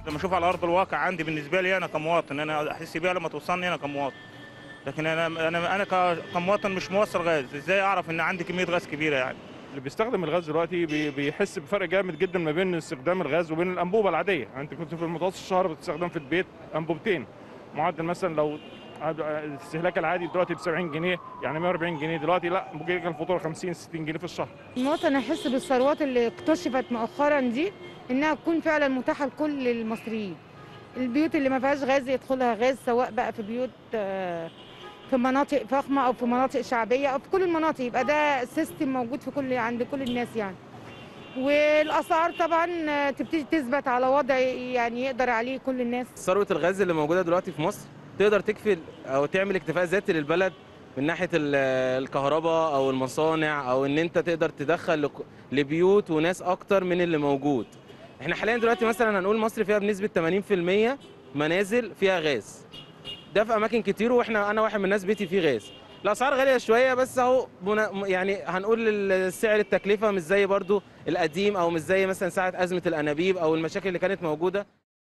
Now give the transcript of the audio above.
لما اشوف على ارض الواقع عندي بالنسبه لي انا كمواطن انا احس بيها لما توصلني انا كمواطن لكن انا انا انا ك- كمواطن مش موصل غاز ازاي اعرف ان عندي كميه غاز كبيره يعني اللي بيستخدم الغاز دلوقتي بي- بيحس بفرق جامد جدا ما بين استخدام الغاز وبين الانبوبه العاديه يعني انت كنت في المتوسط الشهر بتستخدم في البيت انبوبتين معدل مثلا لو الاستهلاك العادي دلوقتي ب 70 جنيه يعني 140 جنيه دلوقتي لا ممكن يجي الفاتوره 50 60 جنيه في الشهر المواطن يحس بالثروات اللي اكتشفت مؤخرا دي انها تكون فعلا متاحه لكل المصريين البيوت اللي ما فيهاش غاز يدخلها غاز سواء بقى في بيوت آه، في مناطق فخمه او في مناطق شعبيه او في كل المناطق يبقى ده سيستم موجود في كل عند كل الناس يعني والاسعار طبعا آه، تبتدي تثبت على وضع يعني يقدر عليه كل الناس ثروه الغاز اللي موجوده دلوقتي في مصر تقدر تكفي او تعمل اكتفاء ذاتي للبلد من ناحيه ال- الكهرباء او المصانع او ان انت تقدر تدخل لك- لبيوت وناس اكتر من اللي موجود احنا حاليا دلوقتي مثلا هنقول مصر فيها بنسبه 80% منازل فيها غاز ده في اماكن كتير واحنا انا واحد من الناس بيتي فيه غاز الاسعار غاليه شويه بس اهو منا- يعني هنقول السعر التكلفه مش زي برضو القديم او مش زي مثلا ساعه ازمه الانابيب او المشاكل اللي كانت موجوده